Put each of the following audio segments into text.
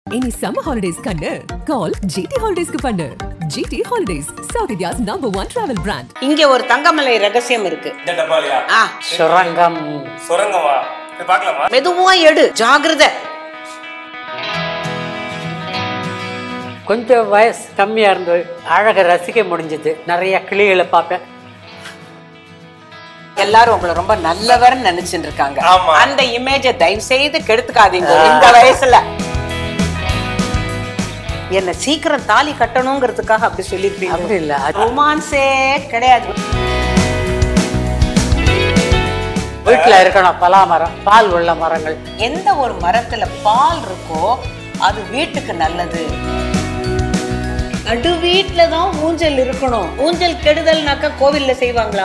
இனி summer holidays கண்ணு call GT ஹாலிடேஸ்க்கு பண்ணு GT holidays South India's number one travel brand இங்க ஒரு தங்கமலை ரகசியம் இருக்கு இந்த டப்பாலியா ஆ சுரங்கம் சுரங்கமா போய் பார்க்கலாமா மெதுவா எடு ஜாகிரதை கொஞ்சம் வயசு கம்மியாக இருந்தது அழகை ரசிக்க முடிஞ்சது நிறைய கிளிகளை பார்ப்பேன் எல்லாரும் உங்களை ரொம்ப நல்லவர்னு நினைச்சிட்டு இருக்காங்க ஆமா. அந்த இமேஜ தயவு செய்து கெடுத்துக்காதீங்க இந்த வயசுல என்ன சீக்கிரம் தாலி கட்டணுங்கிறதுக்காக அப்படி அப்படி சொல்லிருப்பீங்க இல்லை அது ரொமான்ஸே கிடையாது வீட்டில் இருக்கணும் பலாமரம் பால் உள்ள மரங்கள் எந்த ஒரு மரத்துல பால் இருக்கோ அது வீட்டுக்கு நல்லது நடு வீட்டுல தான் ஊஞ்சல் இருக்கணும் ஊஞ்சல் கெடுதல்னாக்கா கோவில்ல செய்வாங்களா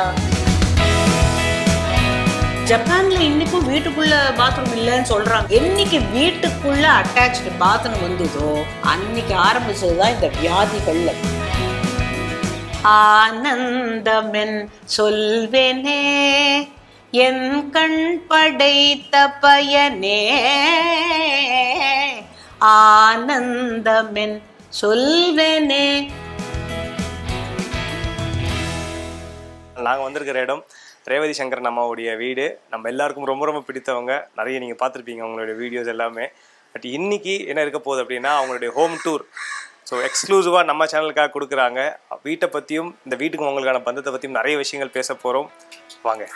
ஜப்பான்ல இன்னைக்கும் வீட்டுக்குள்ள பாத்ரூம் இல்லைன்னு சொல்றாங்க என்னைக்கு வீட்டுக்குள்ள அட்டாச்சு பாத்ரூம் வந்ததோ அன்னைக்கு ஆரம்பிச்சதுதான் இந்த வியாதிகள்ல ஆனந்தமென் சொல்வேனே என் கண் படைத்த பயனே ஆனந்தமென் சொல்வேனே நாங்க வந்திருக்கிற இடம் ரேவதி சங்கரன் அம்மாவுடைய வீடு நம்ம எல்லாருக்கும் ரொம்ப ரொம்ப பிடித்தவங்க நிறைய நீங்க பார்த்துருப்பீங்க அவங்களுடைய வீடியோஸ் எல்லாமே பட் இன்னைக்கு என்ன இருக்க போகுது அப்படின்னா அவங்களுடைய ஹோம் டூர் ஸோ எக்ஸ்க்ளூசிவாக நம்ம சேனலுக்காக கொடுக்குறாங்க வீட்டை பற்றியும் இந்த வீட்டுக்கு உங்களுக்கான பந்தத்தை பற்றியும் நிறைய விஷயங்கள் பேச போகிறோம் வாங்க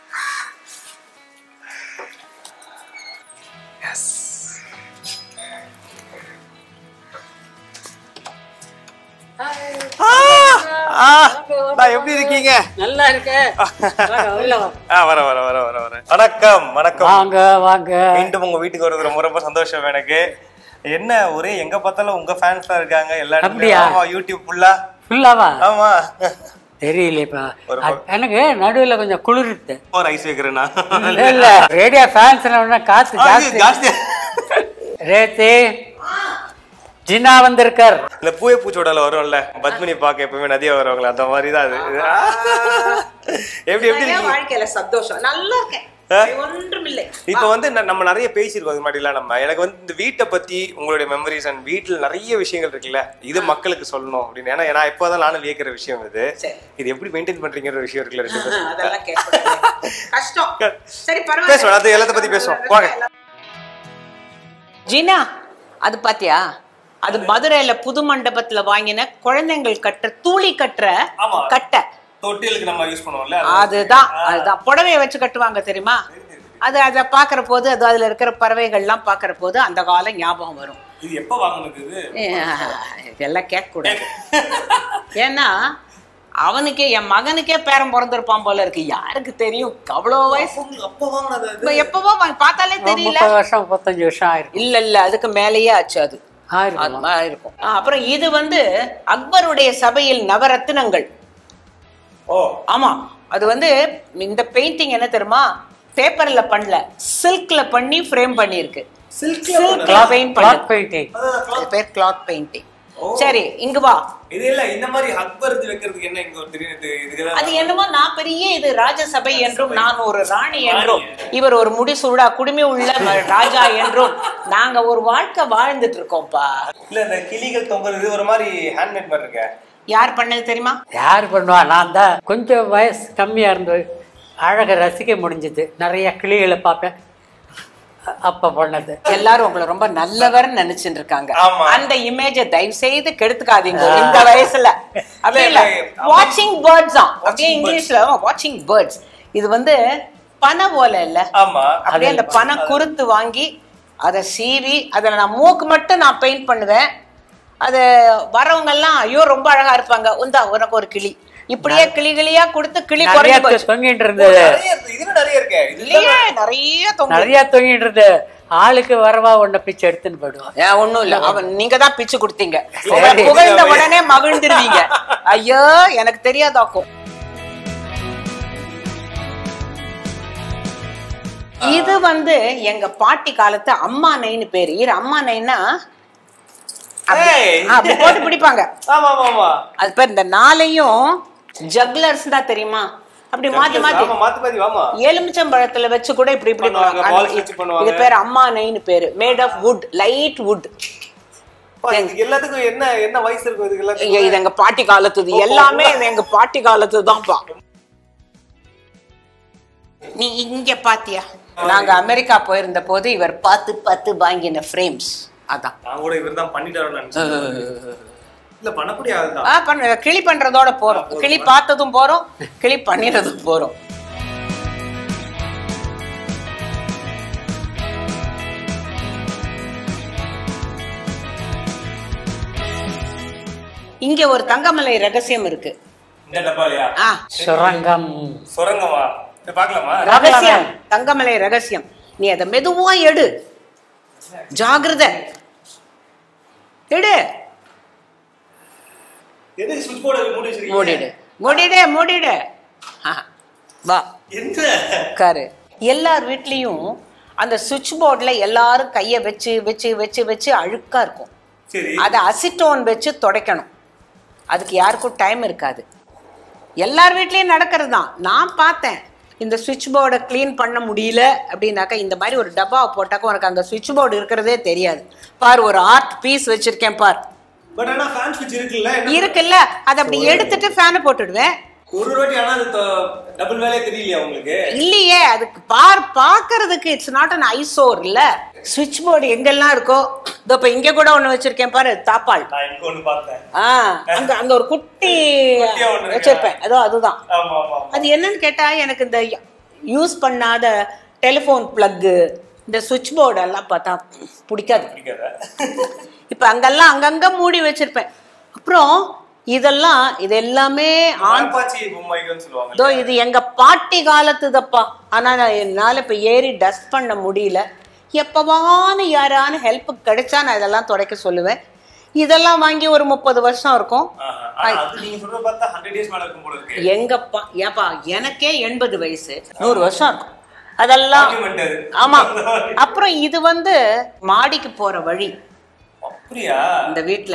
நான் எப்படி இருக்கீங்க நல்லா இருக்கு வாங்க, உள்ள வாங்க. ஆ வர வர வர வர வர வணக்கம் வணக்கம் வாங்க வாங்க மீண்டும் உங்க வீட்டுக்கு வர்றது ரொம்ப ரொம்ப சந்தோஷம் எனக்கு என்ன ஒரே எங்க பார்த்தாலும் உங்க ஃபேன்ஸ் தான் இருக்காங்க எல்லா அப்படியா? இடத்துலயும் ஆமா யூடியூப் ஃபுல்லா ஃபுல்லாவா ஆமா தெரியலையப்பா ஒரு அ- எனக்கு நடுவில் கொஞ்சம் குளிர்த்து ஒரு ஐஸ் வைக்கிறேன்னா இல்ல இல்ல ரேடியோ ஃபேன்ஸ் காத்து ஜாஸ்தி ஜாஸ்தி ரேத்தி ஜின்னா வந்திருக்கார் இந்த பூய பூச்சோடல வரும்ல பத்மினி பார்க்க எப்பவுமே நதியா வருவாங்களே அந்த மாதிரி தான் அது எப்படி எப்படி இருக்கீங்க வாழ்க்கையில சந்தோஷம் நல்லா இருக்கேன் ஆ? ஒன்றும் இல்லை இப்போ வந்து ந- நம்ம நிறைய பேசியிருக்கோம் இது மாதிரிலாம் நம்ம எனக்கு வந்து இந்த வீட்டை பத்தி உங்களுடைய மெமரிஸ் அண்ட் வீட்டில் நிறைய விஷயங்கள் இருக்குல்ல இது மக்களுக்கு சொல்லணும் அப்படின்னு ஏன்னா நான் இப்போதான் நானும் வியக்கிற விஷயம் இது சரி. இது எப்படி மெயின்டைன் பண்றீங்கிற விஷயம் இருக்குல்ல ரெண்டு பேரும் அதெல்லாம் கேட்கக்கூடாது. கஷ்டம் சரி பேசுவோம் அது எல்லாத்த பத்தி பேசுவோம் வாங்க ஜீனா அது பாத்தியா அது மதுரையில புது மண்டபத்துல வாங்கின குழந்தைங்கள் கட்டுற தூளி கட்டுற ஆமா. கட்டை தொட்டிலுக்கு நம்ம யூஸ் பண்ணுவோம்ல அதுதான் அதுதான் புடவைய வச்சு கட்டுவாங்க தெரியுமா அது அதை பாக்குற போது அது அதுல இருக்கிற பறவைகள்லாம் பாக்குற போது அந்த காலம் ஞாபகம் வரும் இது எப்ப வாங்கினது இது ஏ, இதெல்லாம் கேட்க கூடாது ஏன்னா அவனுக்கே என் மகனுக்கே பேரன் பிறந்திருப்பான் போல இருக்கு யாருக்கு தெரியும் அவ்வளோ வயசு அப்ப வாங்கினது அது இப்ப எப்பவோ வாங்கி- பார்த்தாலே தெரியல முப்பது வருஷம் முப்பத்தஞ்சு வருஷம் ஆயிருக்கும் இல்ல இல்ல அதுக்கு மேலேயே ஆச்சு அது அது ஆயிருக்கும் மாதிரி இருக்கும் ஆ, அப்புறம் இது வந்து அக்பருடைய சபையில் நவரத்தினங்கள் ஓ ஆமா அது வந்து இந்த பெயிண்டிங் என்ன தெரியுமா பேப்பர்ல பண்ணல சில்க்ல பண்ணி ஃப்ரேம் பண்ணியிருக்கு சில்க்ல பெயிண்ட் கிளாத் பண்ண பெயிண்டிங் அது பேர் கிளாத் பெயிண்டிங் சரி இங்க வா இது இல்ல இந்த மாதிரி அக்பர் இது வைக்கிறதுக்கு என்ன இங்க ஒரு திடீர்னு இதுக்கு அது என்னமோ நான் பெரிய இது ராஜசபை என்றும் நான் ஒரு ராணி என்றும் இவர் ஒரு முடிசூடா குடுமி உள்ள ம- ராஜா என்றும் நாங்க ஒரு வாழ்க்கை வாழ்ந்துட்டு இருக்கோம்ப்பா இல்ல இந்த கிளிகள் தொங்குறது ஒரு மாதிரி ஹேண்ட்மேட் மாதிரி இருக்க யார் பண்ணது தெரியுமா யார் பண்ணுவா நான் தான் கொஞ்சம் வயசு கம்மியாக இருந்தது அழகை ரசிக்க முடிஞ்சது நிறைய கிளிகளை பார்ப்பேன் அ- அப்ப பண்ணது எல்லாரும் உங்களை ரொம்ப நல்லவர்னு நினைச்சிட்டு இருக்காங்க ஆமா. அந்த இமேஜ தயவு செய்து கெடுத்துக்காதீங்க இந்த வயசுல அப்படியே இல்ல இல்ல, வாட்சிங் பேர்ட்ஸ் தான் அப்படியே இங்கிலீஷ்ல வாட்சிங் பேர்ட்ஸ் இது வந்து பனை போல இல்ல ஆமா அப்படியே அந்த பனை குறுத்து வாங்கி அதை சீவி அதில் நான் மூக்கு மட்டும் நான் பெயிண்ட் பண்ணுவேன் அது வரவங்க எல்லாம் ஐயோ ரொம்ப அழகா இருப்பாங்க உந்தா உனக்கு ஒரு கிளி இப்படியே கிளி கிளியா கொடுத்து கிளி நிறைய குறைஞ்சு போச்சு தொங்கிட்டு இருந்தது நிறைய இருக்கு. இதுல நிறைய இருக்கு இது இல்லையே நிறைய தொங்கு நிறைய தொங்கிட்டு இருந்தது ஆளுக்கு வரவா ஒன்றை பிச்சு எடுத்துன்னு போயிடுவான் ஏன் ஒண்ணும் இல்ல அவன் நீங்க தான் பிச்சு கொடுத்தீங்க சரி. உங்களை புகழ்ந்த உடனே மகிழ்ந்துருவீங்க ஐயோ எனக்கு தெரியாதாக்கும் இது வந்து எங்க பாட்டி காலத்து அம்மா நைன்னு பேரு இது அம்மா நைன்னா அப்படி ஏய். ஆ, அப்படி போட்டு பிடிப்பாங்க ஆமா ஆமா ஆமா அது பேர் இந்த நாளையும் ஜக்லர்ஸ் தான் தெரியுமா அப்படி மாத்தி மாத்தி ஆமா மாத்தி மாத்தி வாமா எலுமிச்சம்பழத்துல வச்சு கூட இப்படி இப்படி பண்ணுவாங்க, பண்ணுவாங்க. balls வச்சு பண்ணுவாங்க. இது பேர் அம்மா நைன்னு பேரு made of wood light wood அப்பா, இதுக்கு எல்லாத்துக்கும் என்ன என்ன வயசு இருக்கும் இதுக்கு இங்க எல்லாத்துக்கும் இது எங்க பாட்டி காலத்துது எல்லாமே இது எங்க பாட்டி காலத்து தான்ப்பா நீ இங்க பாத்தியா நாங்க அமெரிக்கா போயிருந்த போது இவர் பார்த்து பார்த்து வாங்கின ஃப்ரேம்ஸ் அதான் நான் கூட இவர் தான் பண்ணிட்டாருன்னு நினைச்சேன் இல்ல பண்ணக்கூடிய ஆள் தான் ஆ பண்ண கிளி பண்றதோட போறோம் கிளி பார்த்ததும் போறோம் கிளி பண்ணினதும் போறோம் இங்க ஒரு தங்கமலை ரகசியம் இருக்கு இந்த டப்பாலையா ஆ சுரங்கம் சுரங்கமா இதை பார்க்கலாமா ரகசியம் தங்கமலை ரகசியம் நீ அதை மெதுவா எடு ஜாகிரதை எடு எதுக்கு சுவிட்ச் போர்டு மூடி வச்சிருக்கீங்க மூடிடு மூடிடு மூடிடு ஆ, வா என்ன உட்காரு எல்லார் வீட்லேயும் அந்த சுவிட்ச் போர்டில் எல்லாரும் கையை வச்சு வச்சு வச்சு வச்சு அழுக்கா இருக்கும் சரி அதை அசிட்டோன் வச்சு துடைக்கணும் அதுக்கு யாருக்கும் டைம் இருக்காது எல்லார் வீட்லேயும் நடக்கிறது தான் நான் பார்த்தேன் இந்த சுவிட்ச் போர்டை க்ளீன் பண்ண முடியல அப்படின்னாக்கா இந்த மாதிரி ஒரு டப்பாவை போட்டாக்கா உனக்கு அங்கே சுவிட்ச் போர்டு இருக்கிறதே தெரியாது பார் ஒரு ஆர்ட் பீஸ் வச்சிருக்கேன் பார் பட் ஆனா ஃபேன் சுவிட்ச் இருக்குல்ல என்ன இருக்குல்ல அதை அப்படி எடுத்துட்டு ஃபேனை போட்டுடுவேன் ஒரு வாட்டி ஆனா அது டபுள் வேலையே தெரியலையா உங்களுக்கு இல்லையே அதுக்கு பார் பார்க்கறதுக்கு இட்ஸ் நாட் அன் ஐசோர் இல்ல சுவிட்ச் போர்டு எங்கெல்லாம் இருக்கோ இதோ இப்ப இங்க கூட ஒண்ணு வச்சிருக்கேன் பாரு தாப்பாள் நான் இங்க ஒண்ணு பார்த்தேன் ஆ அங்க அங்க ஒரு குட்டி குட்டியா ஒண்ணு இருக்கா? வச்சிருப்பேன் அதோ அதுதான் ஆமா ஆமா ஆமா. அது என்னன்னு கேட்டா எனக்கு இந்த யூஸ் பண்ணாத டெலிஃபோன் பிளக்கு இந்த சுவிட்ச் போர்டு எல்லாம் பார்த்தா பிடிக்காது பிடிக்காதா? இப்ப அங்கெல்லாம் அங்கங்க மூடி வச்சிருப்பேன் அப்புறம் இதெல்லாம் இது எல்லாமே ஆன் மரப்பாச்சி பொம்மைகள்னு சொல்லுவாங்க இதோ இது எங்க பாட்டி காலத்துதப்பா ஆனா நான் என்னால இப்ப ஏறி டஸ்ட் பண்ண முடியல எப்பவான யாரான ஹெல்ப் கிடைச்சா நான் இதெல்லாம் துடைக்க சொல்லுவேன் இதெல்லாம் வாங்கி ஒரு முப்பது வருஷம் இருக்கும் ஆஹா. ஆனா அது நீங்க சொல்றத பார்த்தா 100 டேஸ் மேல இருக்கும் போல இருக்கு எங்கப்பா ஏப்பா எனக்கே எண்பது வயசு நூறு வருஷம் இருக்கும் அதெல்லாம் Document அது. ஆமா அப்புறம் இது வந்து மாடிக்கு போற வழி அப்படியா இந்த வீட்ல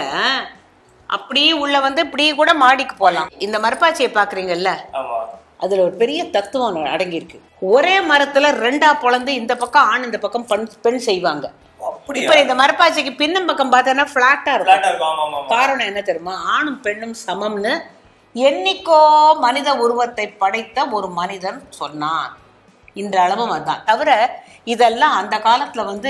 அப்படியே உள்ள வந்து இப்படி கூட மாடிக்கு போலாம் இந்த மரப்பாச்சியை பாக்குறீங்கல்ல ஆமா அதுல ஒரு பெரிய தத்துவம் ஒண்ணு அடங்கியிருக்கு ஒரே மரத்துல ரெண்டா பொளந்து இந்த பக்கம் ஆண் இந்த பக்கம் பெண் பெண் செய்வாங்க அப்படியா இப்ப இந்த மரப்பாச்சிக்கு பின்னம் பக்கம் பார்த்தோன்னா பிளாட்டா இருக்கும் பிளாட்டா இருக்கும் ஆமா ஆமா ஆமா காரணம் என்ன தெரியுமா ஆணும் பெண்ணும் சமம்னு என்னைக்கோ மனித உருவத்தை படைத்த ஒரு மனிதன் சொன்னான் இன்ற அளவும் அதான் தவிர இதெல்லாம் அந்த காலத்துல வந்து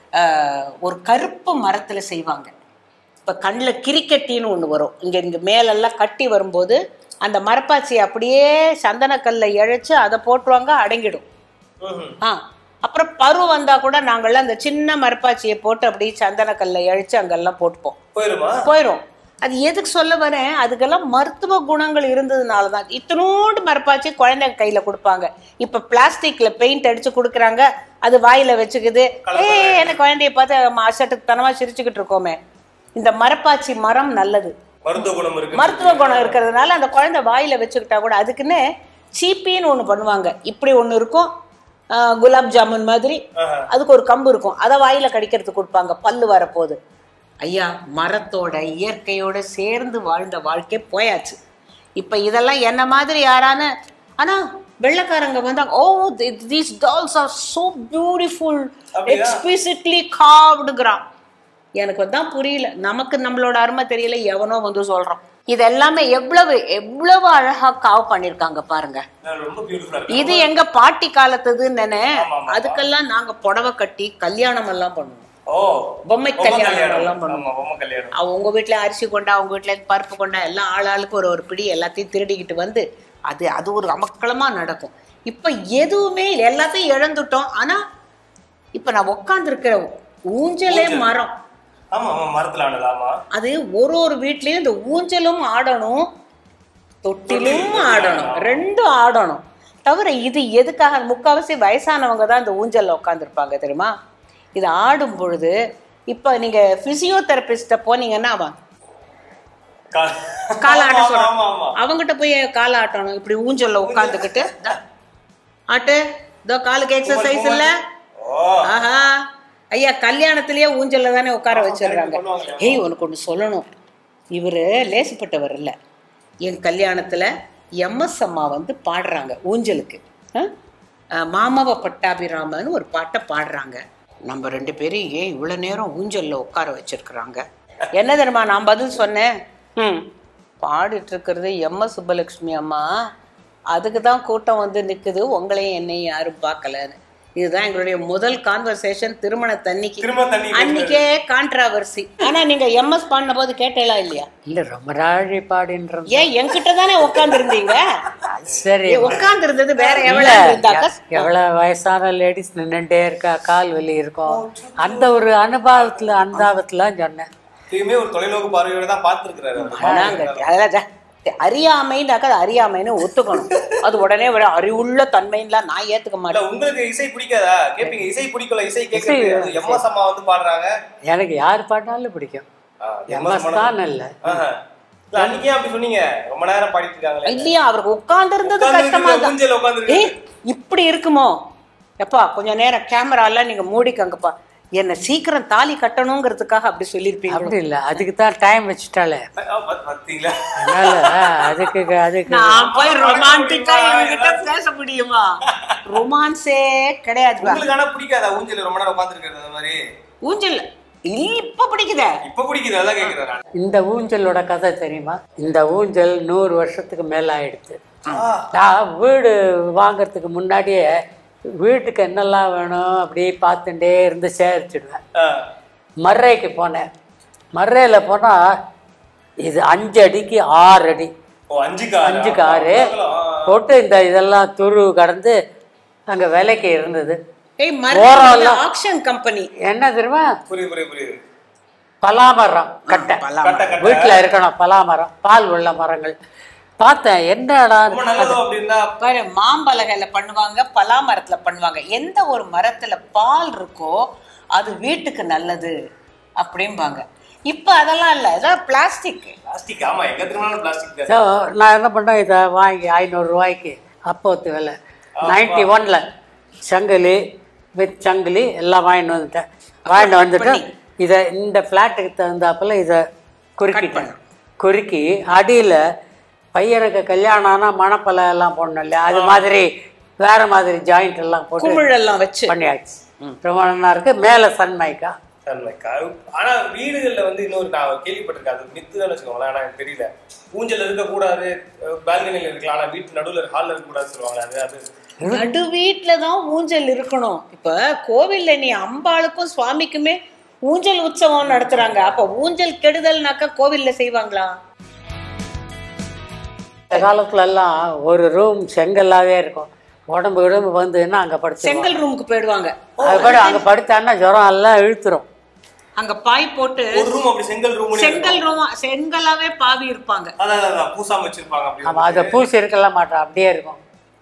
ஆஹ், ஒரு கருப்பு மரத்துல செய்வாங்க இப்ப கண்ணில் கிரிக்கட்டின்னு ஒண்ணு வரும் இங்க இங்க மேலெல்லாம் கட்டி வரும்போது அந்த மரப்பாச்சியை அப்படியே சந்தனக்கல்ல இழைச்சு அதை போட்டுருவாங்க அடங்கிடும் ம்ஹும். ஆ அப்புறம் பரு வந்தா கூட நாங்கள்லாம் அந்த சின்ன மரப்பாச்சியை போட்டு அப்படியே சந்தனக்கல்ல இழைச்சு அங்கெல்லாம் போட்டுப்போம் போயிருமா போயிடும் அது எதுக்கு சொல்ல வரேன் அதுக்கெல்லாம் மருத்துவ குணங்கள் இருந்ததுனால தான் இத்தனோண்டு மரப்பாச்சி குழந்தைங்க கையில கொடுப்பாங்க இப்ப பிளாஸ்டிக்ல பெயிண்ட் அடிச்சு கொடுக்குறாங்க அது வாயில வச்சுக்குது ஏ என்ன குழந்தைய பார்த்து அசட்டுக்கு தனமா சிரிச்சுக்கிட்டு இருக்கோமே இந்த மரப்பாச்சி மரம் நல்லது மருத்துவ குணம் இருக்கு மருத்துவ குணம் இருக்கிறதுனால அந்த குழந்தை வாயில வச்சுக்கிட்டா கூட அதுக்குன்னு சீப்பின்னு ஒண்ணு பண்ணுவாங்க இப்படி ஒண்ணு இருக்கும் ஆஹ் குலாப் ஜாமுன் மாதிரி ஆஹா. அதுக்கு ஒரு கம்பு இருக்கும் அதை வாயில கடிக்கிறதுக்கு கொடுப்பாங்க பல்லு வரப்போகுது ஐயா மரத்தோட இயற்கையோட சேர்ந்து வாழ்ந்த வாழ்க்கை போயாச்சு இப்ப இதெல்லாம் என்ன மாதிரி யாரான ஆனா வெள்ளைக்காரங்க வந்தாங்க oh these dolls are so beautiful அப்படியா? எக்ஸ்பிசிட்லி காவ்டுங்கிறான் எனக்கு தான் புரியல நமக்கு நம்மளோட அருமை தெரியல எவனோ வந்து சொல்றான் இது எல்லாமே எவ்வளவு எவ்வளவு அழகா காவ் பண்ணிருக்காங்க பாருங்க நான் ரொம்ப பியூட்டிஃபுல்லா இருக்கு இது எங்க பாட்டி காலத்துதுன்னு நினை ஆமா, ஆமா. அதுக்கெல்லாம் நாங்க புடவை கட்டி கல்யாணம் எல்லாம் பண்ணுவோம் ஓ பொம்மை கல்யாணம் எல்லாம் பண்ணுவோம் ஆமா பொம்மை கல்யாணம் அவ உங்க வீட்ல அரிசி கொண்டா அவங்க வீட்ல பருப்பு கொண்டா எல்லாம் ஆள் ஆளுக்கு ஒரு ஒரு பிடி எல்லாத்தையும் திருடிக்கிட்டு வந்து அது அது ஒரு அமக்களமா நடக்கும் இப்ப எதுவுமே இல்ல. எல்லாத்தையும் இழந்துட்டோம் ஆனா இப்ப நான் உட்காந்துருக்கிற ஊஞ்சலே ஊஞ்சல். மரம் ஆமா ஆமா மரத்துல ஆனது ஆமா அது ஒரு ஒரு வீட்லயும் இந்த ஊஞ்சலும் ஆடணும் தொட்டிலும் ஆடணும் ரெண்டும் ஆடணும் தவிர இது எதுக்காக முக்காவாசி வயசானவங்க தான் இந்த ஊஞ்சல்ல உட்காந்துருப்பாங்க தெரியுமா இது ஆடும் பொழுது இப்போ நீங்க பிசியோதெரபிஸ்ட போனீங்கன்னா அவன் கா- கால ஆட்ட ஆமா, சொல்றான் ஆமா ஆமா அவங்கிட்ட போய் கால ஆட்டணும் இப்படி ஊஞ்சல்ல உட்காந்துக்கிட்டு தா, ஆட்டு இதோ காலுக்கு எக்ஸசைஸ் இல்ல ஓ ஆஹா ஐயா கல்யாணத்திலேயே ஊஞ்சல்ல தானே உட்கார வச்சிடுறாங்க பண்ணுவாங்க. ஏய் உனக்கு ஒன்று சொல்லணும் இவர் லேசுப்பட்டவர் இல்லை என் கல்யாணத்துல எம்எஸ் அம்மா வந்து பாடுறாங்க ஊஞ்சலுக்கு ஆ? அஹ் மாமாவ பட்டாபிராமன்னு ஒரு பாட்டை பாடுறாங்க நம்ம ரெண்டு பேரும் ஏன் இவ்வளோ நேரம் ஊஞ்சல்ல உட்கார வச்சிருக்கிறாங்க என்ன தெரியுமா நான் பதில் சொன்னேன் ம் பாடிட்டு இருக்கிறது எம் எஸ் சுப்பலட்சுமி அம்மா அதுக்கு தான் கூட்டம் வந்து நிக்குது உங்களையும் என்னையும் யாரும் பார்க்கலன்னு இதுதான் எங்களுடைய முதல் கான்வர்சேஷன் திருமண தண்ணிக்கு திரும்ப தண்ணி அன்னைக்கே கான்ட்ராவர்சி ஆனா நீங்க எம்எஸ் பாடின போது கேட்டேலா இல்லையா இல்ல ரொம்ப நாழி பாடின்றது ஏன் என்கிட்ட தானே உட்கார்ந்து இருந்தீங்க சரி உட்கார்ந்து இருந்தது வேற இல்ல எவ்வளவு இருந்தாக்க எவ்வளவு வயசான லேடிஸ் நின்னுட்டே இருக்கா கால் வலி இருக்கும் அந்த ஒரு அனுபவத்துல அனுதாபத்துல சொன்னேன் எப்பயுமே ஒரு தொலைநோக்கு பார்வையோட தான் பார்த்துருக்கிறாரு நாங்க அதெல்லாம் ஜா- அறியாமைன்னாக்க அது அறியாமைன்னு ஒத்துக்கணும் அது உடனே விட அறிவுள்ள தன்மைன்லாம் நான் ஏத்துக்க இல்ல மாட்டேன் உங்களுக்கு இசை பிடிக்காதா கேப்பீங்க இசை பிடிக்கல இசை கேட்கறது எம்எஸ் அம்மா வந்து பாடுறாங்க எனக்கு யார் பாடினாலும் பிடிக்கும் ஆ, எம்எஸ் தான் இல்ல ஆஹா. இல்ல, அன்னைக்கே அப்படி சொன்னீங்க ரொம்ப நேரம் பாடிட்டு இருக்காங்களே இல்லையா அவருக்கு உட்கார்ந்து இருந்தது உட்கார்ந்து கஷ்டமா இருக்கு, தான் ஊஞ்சல்ல உட்கார்ந்து ஏய் இப்படி இருக்குமோ எப்பா கொஞ்ச நேரம் கேமரா எல்லாம் நீங்க மூடிக்கங்கப்பா என்ன சீக்கிரம் தாலி கட்டணுங்கிறதுக்காக அப்படி சொல்லியிருப்பீங்க அப்படி இல்ல அதுக்கு தான் டைம் வச்சுட்டாலே பாத்தீங்களா அதனால அதுக்கு அதுக்கு நான் போய் ரொமான்டிக்கா என்கிட்ட பேச முடியுமா ரொமான்ஸே கிடையாது உங்களுக்கு ஆனா பிடிக்காதா ஊஞ்சல் ரொம்ப நேரம் உட்கார்ந்து அந்த மாதிரி ஊஞ்சல் இப்ப பிடிக்குதே இப்ப பிடிக்குது அதான் கேக்குறேன் நான். இந்த ஊஞ்சலோட கதை தெரியுமா இந்த ஊஞ்சல் நூறு வருஷத்துக்கு மேல ஆயிடுச்சு ஆ, நான் வீடு வாங்குறதுக்கு முன்னாடியே வீட்டுக்கு என்னெல்லாம் வேணும் அப்படியே பார்த்துட்டே இருந்து சேகரிச்சிடுவேன் ஆ. மர்ரைக்கு போனேன் மர்ரையில் போனால் இது அஞ்சு அடிக்கு ஆறு அடி ஓ அஞ்சுக்கு ஆறு. அஞ்சுக்கு ஆறு ஆ. போட்டு இந்த இதெல்லாம் துரு கடந்து அங்கே விலைக்கு இருந்தது ஏய் ஓரம் மரம் எல்லாம். ஆக்ஷன் கம்பெனி என்ன தெரியுமா புரியுது புரியுது புரியுது பலாமரம் கட்டை கட்ட கட்ட வீட்டில் இருக்கணும் பலாமரம் பால் உள்ள மரங்கள் பார்த்தேன் என்னடா ரொம்ப நல்லதோ அப்படின்னா பாரு மாம்பலகையில பண்ணுவாங்க பலாமரத்துல பண்ணுவாங்க எந்த ஒரு மரத்துல பால் இருக்கோ அது வீட்டுக்கு நல்லது அப்படிம்பாங்க இப்ப அதெல்லாம் இல்ல இதான் பிளாஸ்டிக் பிளாஸ்டிக் ஆமா எங்க திரும்பினாலும் பிளாஸ்டிக் தான் ஸோ நான் என்ன பண்ணேன் இதை வாங்கி ஐநூறு ரூபாய்க்கு அப்போத்து விலை நைன்டி ஒன்ல சங்கிலி வித் சங்கிலி எல்லாம் வாங்கிட்டு வந்துட்டேன் வாங்கிட்டு வந்துட்டு இதை இந்த ஃப்ளாட்டுக்கு தகுந்தாப்புல இதை குறுக்கிட்டேன் குறுக்கி அடியில் பையனுக்கு கல்யாணம் ஆனால் மணப்பலை எல்லாம் போடணும் இல்லையா அது மாதிரி வேற மாதிரி ஜாயிண்ட் எல்லாம் போட்டு குமிழ் எல்லாம் வச்சு பண்ணியாச்சு ரொம்ப நல்லா இருக்கு மேலே சன்மைக்கா சன்லைக்கா ஆனா வீடுகள்ல வந்து இன்னொரு நான் கேள்விப்பட்டிருக்கேன் அது மித்து தான் வச்சுக்கோங்களேன் ஆனா எனக்கு தெரியல ஊஞ்சல் இருக்கக்கூடாது பால்கனில இருக்கலாம் ஆனா வீட்டு நடுவுல ஹால்ல இருக்கக்கூடாது சொல்லுவாங்க அது அது நடு வீட்டுல தான் ஊஞ்சல் இருக்கணும் இப்ப கோவில்ல நீ அம்பாளுக்கும் சுவாமிக்குமே ஊஞ்சல் உற்சவம் நடத்துறாங்க அப்ப ஊஞ்சல் கெடுதல்னாக்கா கோவில்ல செய்வாங்களா இந்த காலத்துல எல்லாம் ஒரு ரூம் செங்கல்லாவே இருக்கும் உடம்பு உடம்பு வந்துன்னா அங்கே படுத்து செங்கல் ரூமுக்கு போயிடுவாங்க அது கூட அங்கே படுத்தான்னா ஜுரம் எல்லாம் இழுத்துரும் அங்க பாய் போட்டு ஒரு ரூம் அப்படி செங்கல் ரூம் செங்கல் ரூம் செங்கலாவே பாவி இருப்பாங்க அதான் அதான், அதான் பூசாம வச்சிருப்பாங்க அப்படி ஆமாம் அதை பூசி இருக்கலாம் மாட்டோம் அப்படியே இருக்கும்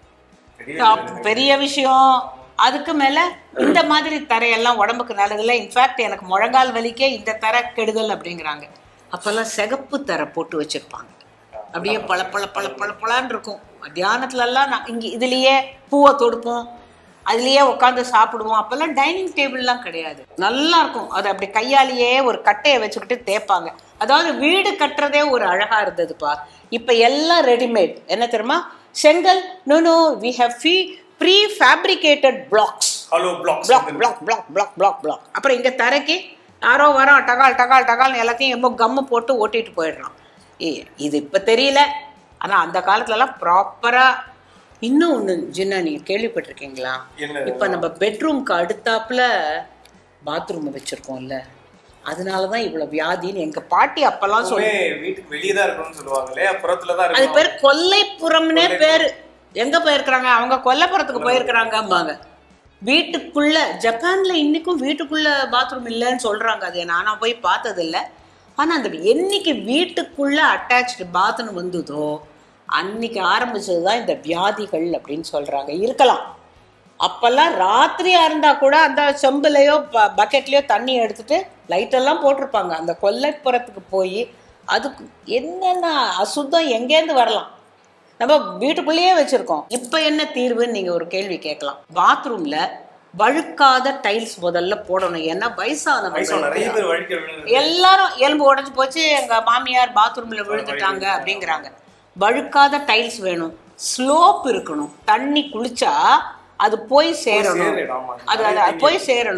அப்ப பெரிய விஷயம் அதுக்கு மேல இந்த மாதிரி தரையெல்லாம் உடம்புக்கு நல்லதில்ல இன்ஃபேக்ட் எனக்கு முழங்கால் வலிக்கே இந்த தரை கெடுதல் அப்படிங்கிறாங்க அப்பெல்லாம் சிகப்பு தரை போட்டு வச்சிருப்பாங்க அப்படியே பள பள பள பள பளன்னு இருக்கும் மத்தியானத்துல எல்லாம் நான் இங்க இதுலயே பூவை தொடுப்போம் அதுலயே உட்காந்து சாப்பிடுவோம் அப்பெல்லாம் டைனிங் டேபிள்லாம் கிடையாது நல்லா இருக்கும் அது அப்படி கையாலேயே ஒரு கட்டையை வச்சுக்கிட்டு தேய்ப்பாங்க அதாவது வீடு கட்டுறதே ஒரு அழகா இருந்ததுப்பா இப்ப எல்லாம் ரெடிமேட் என்ன தெரியுமா செங்கல் no no we have fee prefabricated blocks hello blocks block block block block block block அப்புறம் இங்க தரைக்கு யாரோ வரோம் டகால் டகால் டகால்னு எல்லாத்தையும் எம்மோ கம்மு போட்டு ஓட்டிட்டு போயிடுறான் ஏ இது இப்ப தெரியல ஆனா அந்த காலத்துலலாம் ப்ராப்பரா இன்னும் ஒண்ணு ஜின்னா நீங்க கேள்விப்பட்டிருக்கீங்களா என்ன? இப்ப நம்ம பெட்ரூம்க்கு அடுத்தாப்புல பாத்ரூம் வச்சிருக்கோம்ல அதனாலதான் இவ்வளவு வியாதின்னு எங்க பாட்டி அப்பெல்லாம் சொல்லி வீட்டுக்கு வெளியே தான் இருக்கணும்னு சொல்லுவாங்களே புறத்துல தான் அது இருக்கணும் பேர் கொல்லைப்புறம்னே பேரு எங்க போயிருக்கிறாங்க அவங்க கொல்லைப்புறத்துக்கு போயிருக்கிறாங்கம்பாங்க வீட்டுக்குள்ள ஜப்பான்ல இன்னைக்கும் வீட்டுக்குள்ள பாத்ரூம் இல்லைன்னு சொல்றாங்க அது நானா போய் பார்த்தது இல்ல ஆனா அந்த என்னைக்கு வீட்டுக்குள்ள அட்டாச்சு பாத்ரூம் வந்ததோ அன்னைக்கு ஆரம்பிச்சதுதான் இந்த வியாதிகள் அப்படின்னு சொல்றாங்க இருக்கலாம் அப்பெல்லாம் ராத்திரியா இருந்தா கூட அந்த செம்புலையோ ப- பக்கெட்லயோ தண்ணி எடுத்துட்டு லைட் எல்லாம் போட்டிருப்பாங்க அந்த கொல்லைப்புறத்துக்கு போய் அதுக்கு என்னென்ன அசுத்தம் எங்கேருந்து வரலாம் நம்ம வீட்டுக்குள்ளேயே வச்சிருக்கோம் இப்ப என்ன தீர்வுன்னு நீங்க ஒரு கேள்வி கேட்கலாம் பாத்ரூம்ல வழுக்காத டைல்ஸ் முதல்ல போடணும் ஏன்னா வயசு வயசானவங்க நிறைய பேர் வழிக்க விழுந்து எல்லாரும் எலும்பு உடைஞ்சு போச்சு எங்க மாமியார் பாத்ரூம்ல விழுந்துட்டாங்க அப்படிங்கிறாங்க வழுக்காத டைல்ஸ் வேணும் ஸ்லோப் இருக்கணும் தண்ணி குளிச்சா அது போய் சேரணும் சேரணும், ஆமா. அது அது அது போய் சேரணும்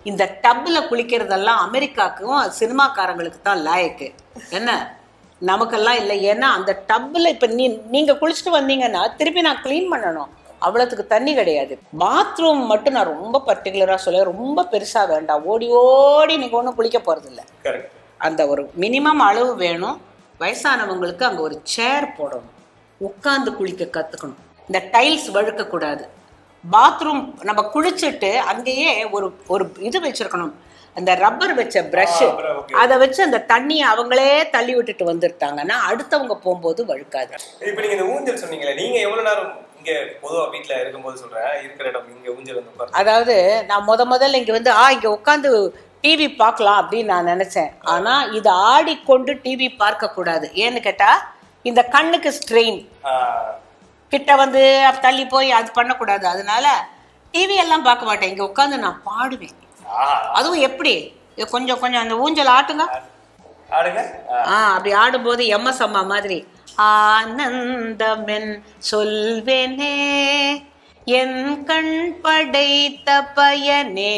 இந்த டப்ல குளிக்கிறதெல்லாம் அமெரிக்காவுக்கும் சினிமாக்காரங்களுக்கு தான் லாயக்கு என்ன நமக்கெல்லாம் இல்லை ஏன்னா அந்த டப்ல இப்ப நீ நீங்க குளிச்சுட்டு வந்தீங்கன்னா திருப்பி நான் க்ளீன் பண்ணணும் அவ்வளோத்துக்கு தண்ணி கிடையாது பாத்ரூம் மட்டும் நான் ரொம்ப பர்டிகுலராக சொல்ல ரொம்ப பெருசா வேண்டாம் ஓடி ஓடி நீங்க ஒன்றும் குளிக்க போறது இல்ல கரெக்ட் அந்த ஒரு மினிமம் அளவு வேணும் வயசானவங்களுக்கு அங்க ஒரு சேர் போடணும் உட்கார்ந்து குளிக்க கத்துக்கணும் இந்த டைல்ஸ் வழுக்கக்கூடாது பாத்ரூம் நம்ம குளிச்சுட்டு அங்கேயே ஒரு ஒரு இது வச்சிருக்கணும் அந்த ரப்பர் வச்ச பிரஷ் அதை வச்சு அந்த தண்ணியை அவங்களே தள்ளி விட்டுட்டு வந்துட்டாங்கன்னா அடுத்தவங்க போகும்போது வழுக்காது இப்போ நீங்க இந்த ஊஞ்சல் சொன்னீங்களே நீங்க எவ்வளவு நேரம் இங்க பொதுவா வீட்ல இருக்கும்போது சொல்றேன் இருக்கிற இடம் இங்க ஊஞ்சல் வந்து உட்கார்ந்து அதாவது நான் முத முதல்ல இங்க வந்து ஆ இங்க உட்காந்து டிவி பார்க்கலாம் அப்படின்னு நான் நினைச்சேன் ஆனா இது ஆடிக்கொண்டு டிவி பார்க்க கூடாது ஏன்னு கேட்டா இந்த கண்ணுக்கு ஸ்ட்ரெயின் ஆஹ், கிட்ட வந்து அப்ப தள்ளி போய் அது பண்ணக்கூடாது அதனால டிவி எல்லாம் பார்க்க மாட்டேன் இங்க உட்காந்து நான் பாடுவேன் ஆஹா, அதுவும் எப்படி இது கொஞ்சம் கொஞ்சம் அந்த ஊஞ்சல் ஆட்டுங்க ஆடுங்க ஆஹ், ஆ அப்படி ஆடும்போது எம்எஸ் அம்மா மாதிரி ஆனந்தமென் சொல்வேனே என் கண் படைத்த பயனே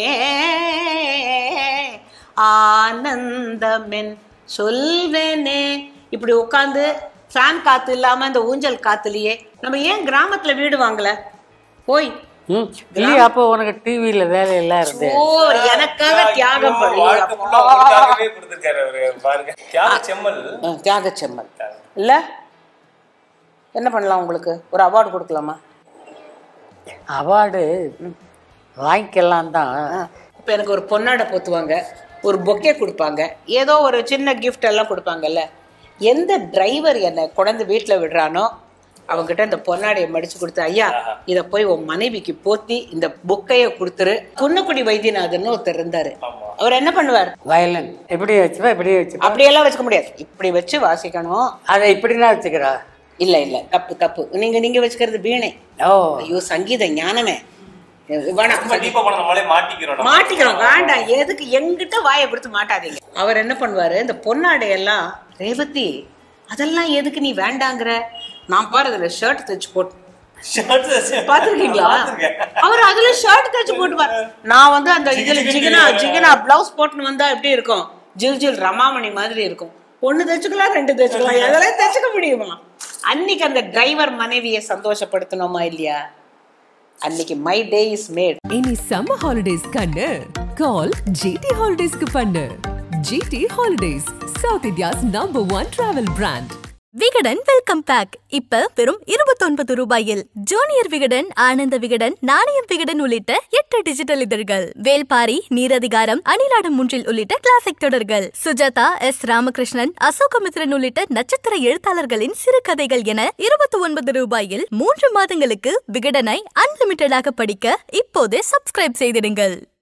ஆனந்தமென் சொல்வேனே இப்படி உட்காந்து ஃபேன் காத்து இல்லாம இந்த ஊஞ்சல் காத்துலயே நம்ம ஏன் கிராமத்துல வீடு வாங்கல போய் ம் இல்லையா அப்போ உனக்கு டிவியில வேலையெல்லாம் இருந்து ஓ எனக்காக தியாகம் பண்ணி வாழ்க்கை full-ஆ உங்களுக்காகவே கொடுத்திருக்காரு அவரு பாருங்க தியாக செம்மல் தியாக செம்மல் இல்ல என்ன பண்ணலாம் உங்களுக்கு ஒரு அவார்டு கொடுக்கலாமா அவார்டு வாங்கிக்கலாம் தான் இப்போ எனக்கு ஒரு பொன்னாடை பொத்துவாங்க ஒரு பொக்கே கொடுப்பாங்க ஏதோ ஒரு சின்ன கிஃப்ட் எல்லாம் கொடுப்பாங்கல்ல எந்த டிரைவர் என்னை கொண்டு வீட்டில் விடுறானோ அவங்ககிட்ட இந்த பொன்னாடையை மடிச்சு கொடுத்து ஐயா இதை போய் உன் மனைவிக்கு போத்தி இந்த பொக்கையை கொடுத்துரு குன்னக்குடி வைத்தியநாதன் ஒருத்தர் இருந்தாரு அவர் என்ன பண்ணுவார் வயலின் எப்படி வச்சுப்பா இப்படி வச்சுப்பா அப்படியெல்லாம் வச்சுக்க முடியாது இப்படி வச்சு வாசிக்கணும் அதை இப்படிதான் வச்சுக்கிறா இல்ல இல்ல தப்பு தப்பு நீங்க நீங்க வச்சுக்கிறது வீணை ஓ ஐயோ சங்கீத ஞானமே வேணாம் கண்டிப்பா பண்ண நம்மளே மாட்டிக்கிறோம் நம்ம. மாட்டிக்கிறோம் வேண்டாம் எதுக்கு எங்கிட்ட வாயை கொடுத்து மாட்டாதீங்க அவர் என்ன பண்ணுவாரு இந்த பொன்னாடையெல்லாம் ரேவதி அதெல்லாம் எதுக்கு நீ வேண்டாங்கிற நான் பாரு அதுல ஷர்ட் தைச்சு போட்டு Shirt வச்சு- பாத்துருக்கீங்களா பார்த்திருக்கேன். அவர் அதுல ஷர்ட் தைச்சு போட்டுவார் நான் வந்து அந்த இதுல ஜிகினா ஜிகினா பிளவுஸ் போட்டுன்னு வந்தா எப்படி இருக்கும் ஜில் ஜில் ரமாமணி மாதிரி இருக்கும் ஒண்ணு தைச்சுக்கலாம் ரெண்டு தைச்சுக்கலாம் எதெல்லாம் தைச்சுக்க முடியுமா அன்னைக்கு அந்த டிரைவர் மனைவியை சந்தோஷப்படுத்தணுமா இல்லையா அன்னைக்கு மை டே இஸ் மேட் இனி சம்மர் ஹாலிடேஸ் கண்ணு கால் ஜிடி ஹாலிடேஸ்க்கு பண்ணு GT holidays South India's number one travel brand Vikatan welcome back இப்ப வெறும் இருபத்தொன்பது ரூபாயில் ஜூனியர் விகடன் ஆனந்த விகடன் நாணயம் விகடன் உள்ளிட்ட எட்டு டிஜிட்டல் இதழ்கள் வேல்பாரி நீரதிகாரம் அணிலாடம் மூன்றில் உள்ளிட்ட கிளாசிக் தொடர்கள் சுஜாதா எஸ் ராமகிருஷ்ணன் அசோகமித்ரன் உள்ளிட்ட நட்சத்திர எழுத்தாளர்களின் சிறுகதைகள் என இருபத்தி ஒன்பது ரூபாயில் மூன்று மாதங்களுக்கு விகடனை அன்லிமிட்டடாக படிக்க இப்போதே சப்ஸ்கிரைப் செய்திடுங்கள்